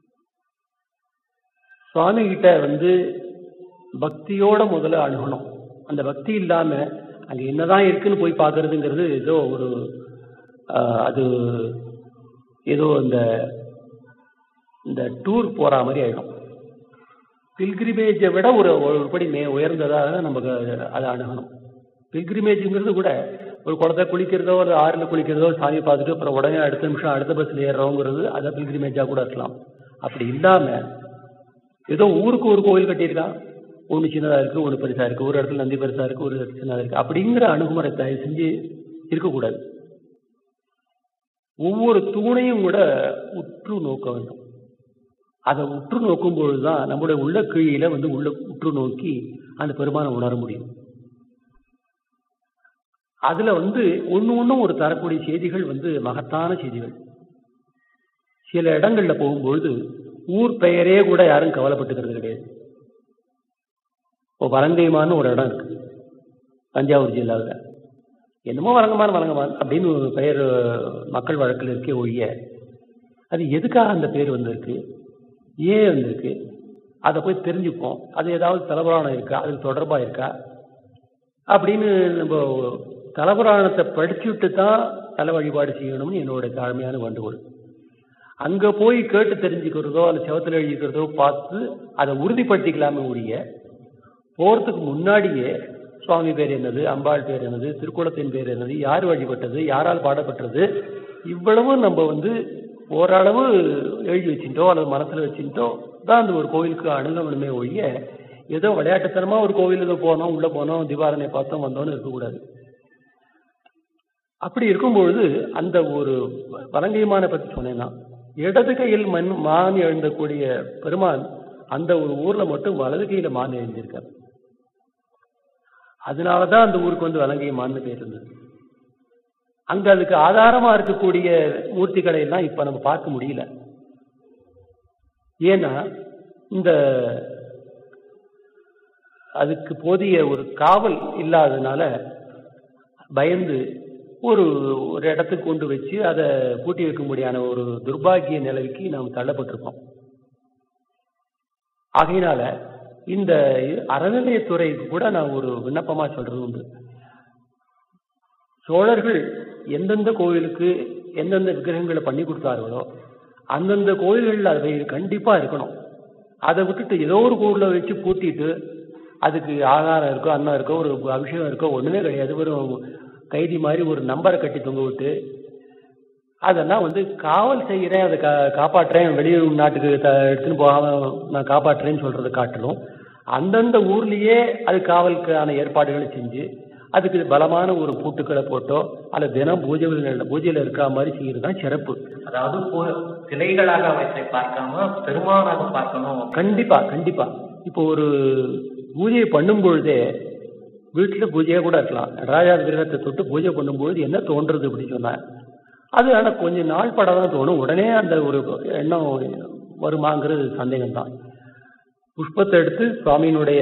சுவாமி கிட்ட வந்து பக்தியோட முதல்ல அணுகணும் அந்த பக்தி இல்லாம அங்க என்னதான் இருக்குன்னு போய் பார்க்கறதுங்கிறது ஏதோ ஒரு ஆஹ், அது ஏதோ இந்த இந்த டூர் போற மாதிரி ஆயிடும் பில்கிரிமேஜை விட ஒரு ஒரு படி மே உயர்ந்ததாக நமக்கு அதை அணுகணும் பில்கிரிமேஜுங்கிறது கூட ஒரு குளத்தை குளிக்கிறதோ ஒரு ஆறுல குளிக்கிறதோ சாமி பார்த்துட்டு அப்புறம் உடனே அடுத்த நிமிஷம் அடுத்த பஸ்ல ஏறுறோங்கிறது அதை பில்கிரிமேஜா கூட இருக்கலாம் அப்படி இல்லாம ஏதோ ஊருக்கு ஒரு கோவில் கட்டியிருக்கான் ஒன்று சின்னதா இருக்கு ஒன்று பெருசா இருக்கு ஒரு இடத்துல நந்தி பெருசா இருக்கு ஒரு இடத்துல சின்னதா இருக்கு அப்படிங்கிற அணுகுமுறை தயவு செஞ்சு இருக்கக்கூடாது ஒவ்வொரு தூணையும் கூட உற்று நோக்க வேண்டும் அதை உற்று நோக்கும் பொழுதுதான் நம்முடைய உள்ள கீழில வந்து உள்ள உற்று நோக்கி அந்த பெருமானை உணர முடியும் அதுல வந்து ஒண்ணு ஒண்ணும் ஒரு தரக்கூடிய செய்திகள் வந்து மகத்தான செய்திகள் சில இடங்கள்ல போகும்பொழுது ஊர் பெயரே கூட யாரும் கவலைப்பட்டுக்கிறது கிடையாது இப்போ வலங்கைமான்னு ஒரு இடம் இருக்கு தஞ்சாவூர் ஜில்லாவில் என்னமோ வழங்கமான் வழங்கமான் அப்படின்னு ஒரு பெயர் மக்கள் வழக்கில் இருக்கே ஒழிய அது எதுக்காக அந்த பேர் வந்திருக்கு ஏன் வந்திருக்கு அதை போய் தெரிஞ்சுப்போம் அது ஏதாவது தலபுராணம் இருக்கா அதுக்கு தொடர்பா இருக்கா அப்படின்னு நம்ம தலபுராணத்தை படிச்சுட்டு தான் தல வழிபாடு செய்யணும்னு என்னோட தாழ்மையான வேண்டுகோள் அங்க போய் கேட்டு தெரிஞ்சுக்கிறதோ அல்ல செவத்துல எழுதிக்கிறதோ பார்த்து அதை உறுதிப்படுத்திக்கலாமே ஒழிய போறதுக்கு முன்னாடியே சுவாமி பேர் என்னது அம்பாள் பேர் என்னது திருக்குளத்தின் பேர் என்னது யார் வழிபட்டது யாரால் பாடப்பட்டது இவ்வளவு நம்ம வந்து ஓரளவு எழுதி வச்சுட்டோ அல்லது மனசுல வச்சுட்டோ தான் அந்த ஒரு கோயிலுக்கு அணுகணுமே ஒழிய ஏதோ விளையாட்டுத்தனமா ஒரு கோவில் ஏதோ போனோம் உள்ள போனோம் திவாரனை பார்த்தோம் வந்தோம்னு இருக்கக்கூடாது அப்படி இருக்கும்பொழுது அந்த ஒரு வலங்கைமான பத்தி சொன்னேன்னா இடது கையில் மண் மான் எழுந்தக்கூடிய பெருமான் அந்த ஒரு ஊர்ல மட்டும் வலது கையில மான் எழுந்திருக்கார் அதனாலதான் அந்த ஊருக்கு வந்து வலங்கைமான்னு பேர் இருந்தது அங்க அதுக்கு ஆதாரமா இருக்கக்கூடிய மூர்த்திகளை எல்லாம் இப்ப நம்ம பார்க்க முடியல ஏன்னா இந்த அதுக்கு போதிய ஒரு காவல் இல்லாததுனால பயந்து ஒரு ஒரு இடத்துக்கு கொண்டு வச்சு அதை பூட்டி வைக்கும்படியான ஒரு துர்பாகிய நிலைக்கு நாம் தள்ளப்பட்டிருக்கோம் ஆகையினால இந்த அறநிலையத்துறைக்கு கூட நான் ஒரு விண்ணப்பமா சொல்றது உண்டு சோழர்கள் எந்தெந்த கோவிலுக்கு எந்தெந்த விக்கிரகங்களை பண்ணி கொடுத்தார்களோ அந்தந்த கோயில்களில் அவை கண்டிப்பா இருக்கணும் அதை விட்டுட்டு ஏதோ ஒரு கோவிலில் வச்சு பூட்டிட்டு அதுக்கு ஆகாரம் இருக்கோ அன்னம் இருக்கோ ஒரு அபிஷேகம் இருக்கோ ஒண்ணுமே கிடையாது வெறும் கைதி மாதிரி ஒரு நம்பரை கட்டி தொங்க விட்டு அதெல்லாம் வந்து காவல் செய்கிறேன் அதை கா காப்பாற்றுறேன் வெளியூர் நாட்டுக்கு த எடுத்துன்னு போகாம நான் காப்பாற்றுறேன்னு சொல்றதை காட்டிலும் அந்தந்த ஊர்லயே அது காவலுக்கான ஏற்பாடுகளை செஞ்சு அதுக்கு பலமான ஒரு பூட்டுக்களை போட்டோ அல்லது தினம் பூஜை பூஜையில இருக்கிற மாதிரி செய்யறது தான் சிறப்பு
அதாவது பு- சிலைகளாக அவற்றை பார்க்காம பெருமானாக பார்க்கணும்
கண்டிப்பா கண்டிப்பா இப்போ ஒரு பூஜையை பண்ணும் பொழுதே வீட்டுல பூஜையா கூட இருக்கலாம் நடராஜா விக்கிரகத்தை தொட்டு பூஜை பண்ணும்பொழுது என்ன தோன்றுறது அப்படின்னு சொன்னா அது ஆனா கொஞ்ச நாள் படம் தான் தோணும் உடனே அந்த ஒரு எண்ணம் வருமாங்கிறது சந்தேகம் தான் புஷ்பத்தை எடுத்து சுவாமியினுடைய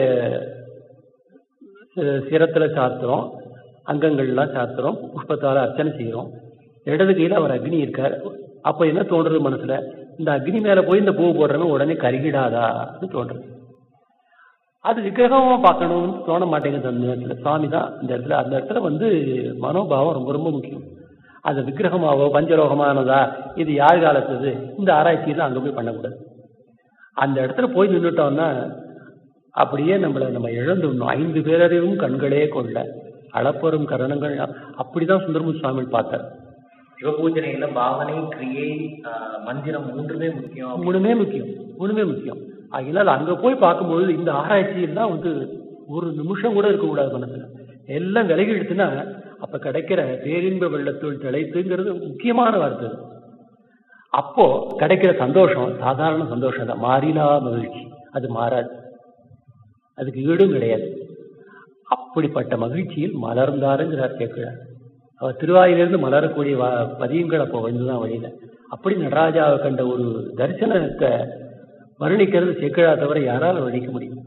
சி- சிரத்துல சாத்துறோம் அங்கங்கள்லாம் சாத்துறோம் புஷ்பத்தால அர்ச்சனை செய்கிறோம் இடது கையில அவர் அக்னி இருக்கார் அப்ப என்ன தோன்றது மனசுல இந்த அக்னி மேல போய் இந்த பூ போடுறவன் உடனே கருகிடாதான்னு தோன்றது அது விக்கிரகமா பார்க்கணும்னு தோண மாட்டேங்குது அந்த நேரத்துல சுவாமி தான் இந்த இடத்துல அந்த இடத்துல வந்து மனோபாவம் ரொம்ப ரொம்ப முக்கியம் அது விக்கிரகமாவோ பஞ்சலோகமானதா இது யார் காலத்துது இந்த ஆராய்ச்சியெல்லாம் அங்க போய் பண்ணக்கூடாது அந்த இடத்துல போய் நின்றுட்டோம்னா அப்படியே நம்மளை நம்ம இழந்துடணும் ஐந்து பேரறிவும் கண்களே கொள்ள அளப்பெரும் கரணங்கள் அப்படிதான் சுந்தரமூர்த்தி சுவாமி பார்த்தார்
சிவபூஜனையில பாவனை கிரியை ஆஹ், மந்திரம் மூன்றுமே முக்கியம்
மூணுமே முக்கியம் மூணுமே முக்கியம் அதனால அங்க போய் பார்க்கும்பொழுது இந்த ஆராய்ச்சியெல்லாம் வந்து ஒரு நிமிஷம் கூட இருக்கக்கூடாது மனசுல எல்லாம் விலகி எடுத்துனா அப்ப கிடைக்கிற பேரின்ப வெள்ளத்துள் திளைத்துங்கிறது முக்கியமான வார்த்தை அது. அப்போ கிடைக்கிற சந்தோஷம் சாதாரண சந்தோஷம் தான் மாறிலா மகிழ்ச்சி அது மாறாது அதுக்கு ஈடும் கிடையாது அப்படிப்பட்ட மகிழ்ச்சியில் மலர்ந்தாருங்கிறார் கேட்கிறார் அவர் திருவாயிலிருந்து மலரக்கூடிய வ- பதியங்கள் அப்போ வந்துதான் வழியில அப்படி நடராஜாவை கண்ட ஒரு தரிசனத்தை வர்ணிக்கிறது சேக்கிழா தவிர யாரால வர்ணிக்க முடியும்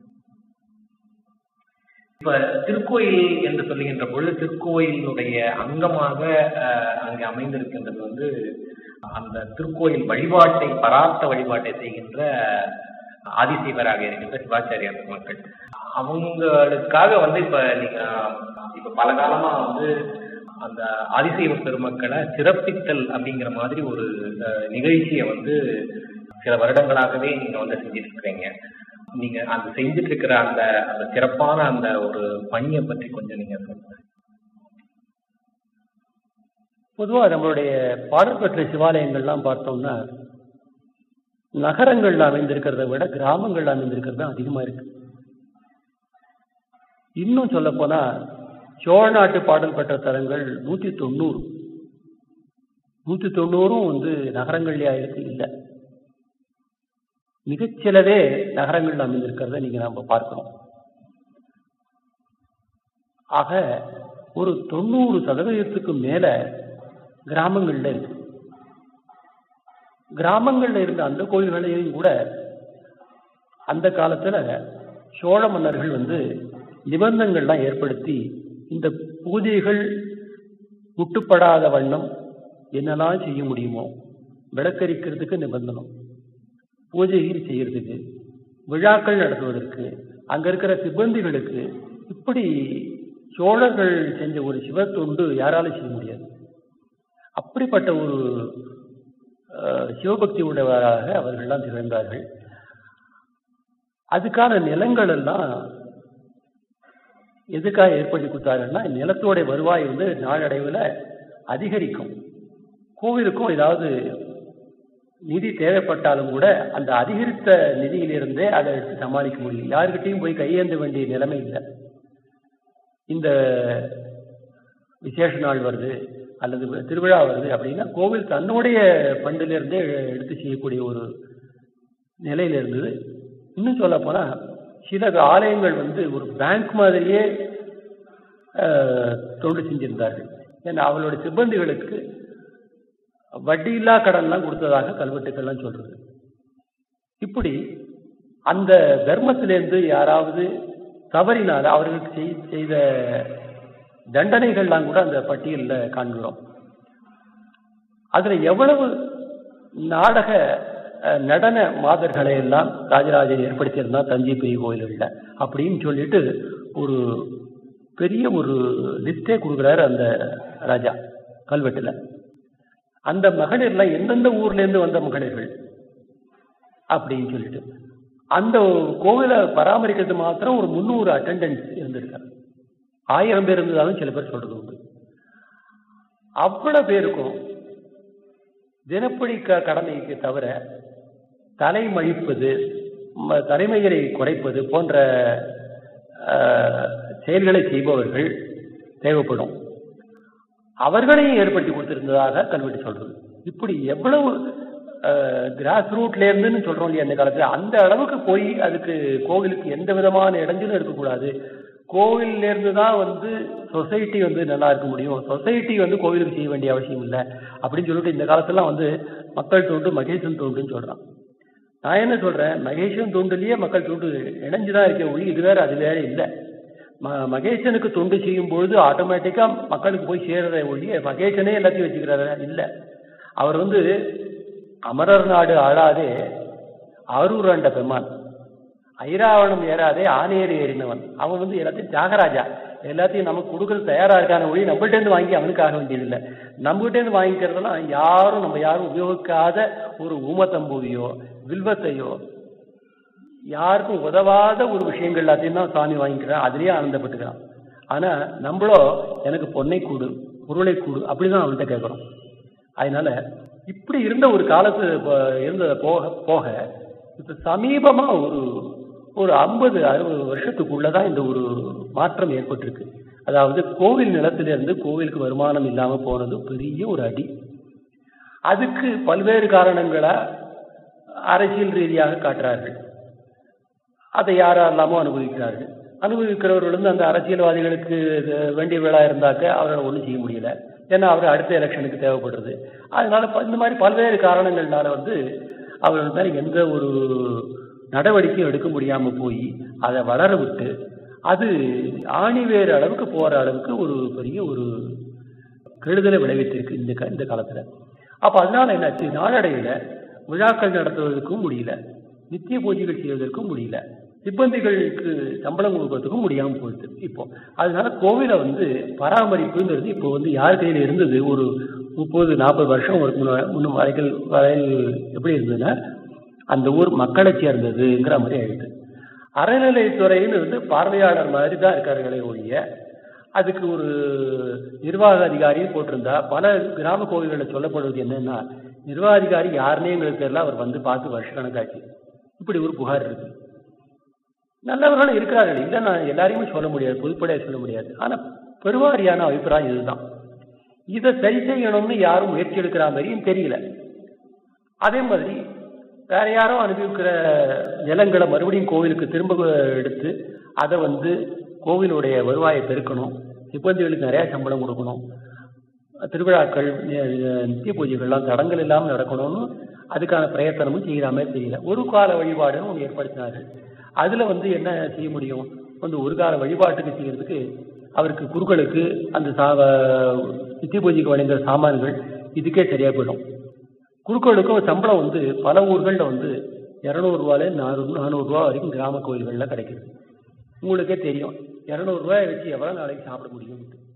இப்ப திருக்கோயில் என்று சொல்லுகின்ற பொழுது திருக்கோயிலுடைய அங்கமாக ஆஹ், அங்கே அமைந்திருக்கின்றது வந்து அந்த திருக்கோயில் வழிபாட்டை பரார்த்த வழிபாட்டை செய்கின்ற ஆதிசைவராக இருக்கின்ற சிவாச்சாரியா பெருமக்கள் அவங்களுக்காக வந்து இப்ப நீங்க இப்ப பல காலமா வந்து அந்த ஆதிசைவ பெருமக்களை சிறப்பித்தல் அப்படிங்கிற மாதிரி ஒரு அஹ், நிகழ்ச்சியை வந்து சில வருடங்களாகவே நீங்க வந்து செஞ்சுட்டு இருக்கிறீங்க நீங்க அந்த செஞ்சுட்டு இருக்கிற அந்த அந்த சிறப்பான அந்த ஒரு பணியை பற்றி கொஞ்சம் நீங்க சொல்லுங்க
பொதுவா நம்மளுடைய பாடல் பெற்ற சிவாலயங்கள்லாம் பார்த்தோம்னா நகரங்கள்ல அமைந்திருக்கிறத விட கிராமங்கள்ல அமைந்திருக்கிறது தான் அதிகமா இருக்கு இன்னும் சொல்ல போனா சோழ நாட்டு பாடல் பெற்ற தலங்கள் நூத்தி தொண்ணூறு நூத்தி தொண்ணூறும் வந்து நகரங்கள்லயா இருக்கு இல்ல மிகச்சிலவே நகரங்கள்ல அமைந்திருக்கிறத நீங்க நாம பார்க்கணும் ஆக ஒரு தொண்ணூறு சதவீதத்துக்கு மேல கிராமங்கள்ல இருக்கு கிராமங்கள்ல இருந்த அந்த கோயில்களையும் கூட அந்த காலத்துல சோழ மன்னர்கள் வந்து நிபந்தங்கள்லாம் ஏற்படுத்தி இந்த பூஜைகள் முட்டுப்படாத வண்ணம் என்னெல்லாம் செய்ய முடியுமோ விளக்கரிக்கிறதுக்கு நிபந்தனம் பூஜைகள் செய்யறதுக்கு விழாக்கள் நடத்துவதற்கு அங்க இருக்கிற சிப்பந்திகளுக்கு இப்படி சோழர்கள் செஞ்ச ஒரு சிவத்தொண்டு யாராலும் செய்ய முடியாது அப்படிப்பட்ட ஒரு அஹ், சிவபக்தி உடையவராக அவர்கள்லாம் திகழ்ந்தார்கள் அதுக்கான நிலங்கள் எல்லாம் எதுக்காக ஏற்படுத்தி கொடுத்தாருன்னா நிலத்தோட வருவாய் வந்து நாளடைவில் அதிகரிக்கும் கோவிலுக்கும் ஏதாவது நிதி தேவைப்பட்டாலும் கூட அந்த அதிகரித்த நிதியிலிருந்தே அதை எடுத்து சமாளிக்க முடியும் யாருக்கிட்டையும் போய் கையேந்த வேண்டிய நிலைமை இல்லை இந்த விசேஷ நாள் வருது அல்லது திருவிழா வருது அப்படின்னா கோவில் தன்னுடைய பண்டிலிருந்தே எடுத்து செய்யக்கூடிய ஒரு நிலையில இருந்தது இன்னும் சொல்ல போனா சில ஆலயங்கள் வந்து ஒரு பேங்க் மாதிரியே அஹ், தொண்டு செஞ்சிருந்தார்கள் ஏன்னா அவளுடைய சிப்பந்திகளுக்கு வட்டியில்லா கடன்லாம் கொடுத்ததாக கல்வெட்டுக்கள்லாம் சொல்றது இப்படி அந்த தர்மத்திலிருந்து யாராவது தவறினால் அவர்களுக்கு செய்- செய்த தண்டனைகள்லாம் கூட அந்த பட்டியலில் காண்கிறோம் அதுல எவ்வளவு நாடக அஹ், நடன மாதர்களை எல்லாம் ராஜராஜன் ஏற்படுத்தியிருந்தா தஞ்சை பெரிய கோயில்கள்ல அப்படின்னு சொல்லிட்டு ஒரு பெரிய ஒரு லிஸ்டே கொடுக்குறாரு அந்த ராஜா கல்வெட்டுல அந்த மகளிர்லாம் எந்தெந்த ஊர்ல இருந்து வந்த மகளிர்கள் அப்படின்னு சொல்லிட்டு அந்த கோவிலை பராமரிக்கிறது மாத்திரம் ஒரு முந்நூறு அட்டெண்டன்ஸ் இருந்திருக்காரு ஆயிரம் பேர் இருந்ததாலும் சில பேர் சொல்றது உண்டு அவ்வளவு பேருக்கும் தினப்படி க கடமைக்கு தவிர தலைமழிப்பது ம- தலைமைகளை குறைப்பது போன்ற அஹ், செயல்களை செய்பவர்கள் தேவைப்படும் அவர்களையும் ஏற்படுத்தி கொடுத்திருந்ததாக கல்வெட்டு சொல்றது இப்படி எவ்வளவு கிராஸ் ரூட்ல இருந்துன்னு சொல்றோம் இல்லையா அந்த காலத்துல அந்த அளவுக்கு போய் அதுக்கு கோவிலுக்கு எந்த விதமான இடைஞ்சலும் இருக்கக்கூடாது கோவில்ல இருந்து தான் வந்து சொசைட்டி வந்து நல்லா இருக்க முடியும் சொசைட்டி வந்து கோவிலுக்கு செய்ய வேண்டிய அவசியம் இல்லை அப்படின்னு சொல்லிட்டு இந்த காலத்துலாம் வந்து மக்கள் தோண்டு மகேசன் தோண்டுன்னு சொல்றான் நான் என்ன சொல்றேன் மகேசன் தொண்டுலயே மக்கள் தொண்டு இணைஞ்சுதான் இருக்க ஒளி இது வேற அது வேற இல்லை ம- மகேசனுக்கு தொண்டு செய்யும் பொழுது ஆட்டோமேட்டிக்கா மக்களுக்கு போய் சேர்ற ஒழிய மகேசனே எல்லாத்தையும் வச்சுக்கிறாரு இல்ல அவர் வந்து அமரர் நாடு ஆளாதே ஆரூர் ஆண்ட பெம்மான் ஐராவணம் ஏறாதே ஆணையர் ஏறினவன் அவன் வந்து எல்லாத்தையும் தியாகராஜா எல்லாத்தையும் நமக்கு கொடுக்கறது தயாரா இருக்கான ஒழி நம்மகிட்ட இருந்து வாங்கி அவனுக்கு ஆக வேண்டியதில்லை நம்மகிட்ட இருந்து வாங்கிக்கிறதெல்லாம் யாரும் நம்ம யாரும் உபயோகிக்காத ஒரு ஊமத்தம்பூவியோ வில்வத்தையோ யாருக்கும் உதவாத ஒரு விஷயங்கள் எல்லாத்தையும் தான் சாமி வாங்கிக்கிறான் அதுலயே ஆனந்தப்பட்டுக்கிறான் ஆனா நம்மளோ எனக்கு பொன்னை கூடு பொருளை கூடு அப்படிதான் அவன்கிட்ட கேட்கிறோம் அதனால இப்படி இருந்த ஒரு காலத்து ப- இருந்தத போக போக இப்ப சமீபமா ஒரு ஒரு ஐம்பது அறுபது வருஷத்துக்குள்ளதான் இந்த ஒரு மாற்றம் ஏற்பட்டிருக்கு அதாவது கோவில் நிலத்திலிருந்து கோவிலுக்கு வருமானம் இல்லாம போனது பெரிய ஒரு அடி அதுக்கு பல்வேறு காரணங்களா அரசியல் ரீதியாக காட்டுறார்கள் அதை யாரெல்லாமோ அனுபவிக்கிறார்கள் அனுபவிக்கிறவர்கள் வந்து அந்த அரசியல்வாதிகளுக்கு இது வேண்டியவர்களா இருந்தாக்க அவரால் ஒன்றும் செய்ய முடியல ஏன்னா அவர் அடுத்த எலெக்ஷனுக்கு தேவைப்படுறது அதனால ப- இந்த மாதிரி பல்வேறு காரணங்கள்னால வந்து அவர்கள் மேல எந்த ஒரு நடவடிக்கையும் எடுக்க முடியாம போய் அதை வளர விட்டு அது ஆணிவேறு அளவுக்கு போற அளவுக்கு ஒரு பெரிய ஒரு கெடுதலை விளைவித்திருக்கு இந்த க- இந்த காலத்துல அப்ப அதனால என்னாச்சு நாளடைவில் விழாக்கள் நடத்துவதற்கும் முடியல நித்திய பூஜைகள் செய்வதற்கும் முடியல சிப்பந்திகளுக்கு சம்பளம் கொடுக்கறதுக்கும் முடியாம போயிடுது இப்போ அதனால கோவிலை வந்து பராமரிப்புங்கிறது இப்போ வந்து யார் கையில இருந்தது ஒரு முப்பது நாற்பது வருஷம் ஒரு முன்ன- முன்னும் வரைகள் வரையில் எப்படி இருந்ததுன்னா அந்த ஊர் மக்களை சேர்ந்ததுங்கிற மாதிரி ஆயிடுது அறநிலைத்துறைன்னு வந்து பார்வையாளர் மாதிரி தான் இருக்காருங்களே ஒழிய அதுக்கு ஒரு நிர்வாக அதிகாரியும் போட்டிருந்தா பல கிராம கோவில்களில் சொல்லப்படுவது என்னன்னா நிர்வாக அதிகாரி யாருன்னே எங்களுக்கு தெரியல அவர் வந்து பார்த்து வருஷ கணக்காச்சு இப்படி ஒரு புகார் இருக்கு நல்லவர்களும் இருக்கிறார்கள் இல்லை நான் எல்லாரையுமே சொல்ல முடியாது பொதுப்படையாக சொல்ல முடியாது ஆனா பெருவாரியான அபிப்பிராயம் இதுதான் இதை சரி செய்யணும்னு யாரும் முயற்சி எடுக்கிற மாதிரியும் தெரியல அதே மாதிரி வேற யாரோ அனுபவிக்கிற நிலங்களை மறுபடியும் கோவிலுக்கு திரும்ப எடுத்து அதை வந்து கோவிலுடைய வருவாயை பெருக்கணும் சிப்பந்திகளுக்கு நிறைய சம்பளம் கொடுக்கணும் திருவிழாக்கள் நி- நித்திய பூஜைகள்லாம் தடங்கள் இல்லாமல் நடக்கணும்னு அதுக்கான பிரயத்தனமும் செய்கிற மாதிரி தெரியல ஒரு கால வழிபாடுன்னு ஒன்று ஏற்படுத்தினார்கள் அதுல வந்து என்ன செய்ய முடியும் வந்து ஒரு கால வழிபாட்டுக்கு செய்யறதுக்கு அவருக்கு குருக்களுக்கு அந்த சா நித்திய பூஜைக்கு வழங்குற சாமான்கள் இதுக்கே சரியா போயிடும் குருக்களுக்கும் சம்பளம் வந்து பல ஊர்கள்ல வந்து இருநூறு ரூபாயில நானூறு நானூறு ரூபா வரைக்கும் கிராம கோயில்கள்ல கிடைக்குது உங்களுக்கே தெரியும் இருநூறு ரூபாய் வச்சு எவ்வளவு நாளைக்கு சாப்பிட முடியும்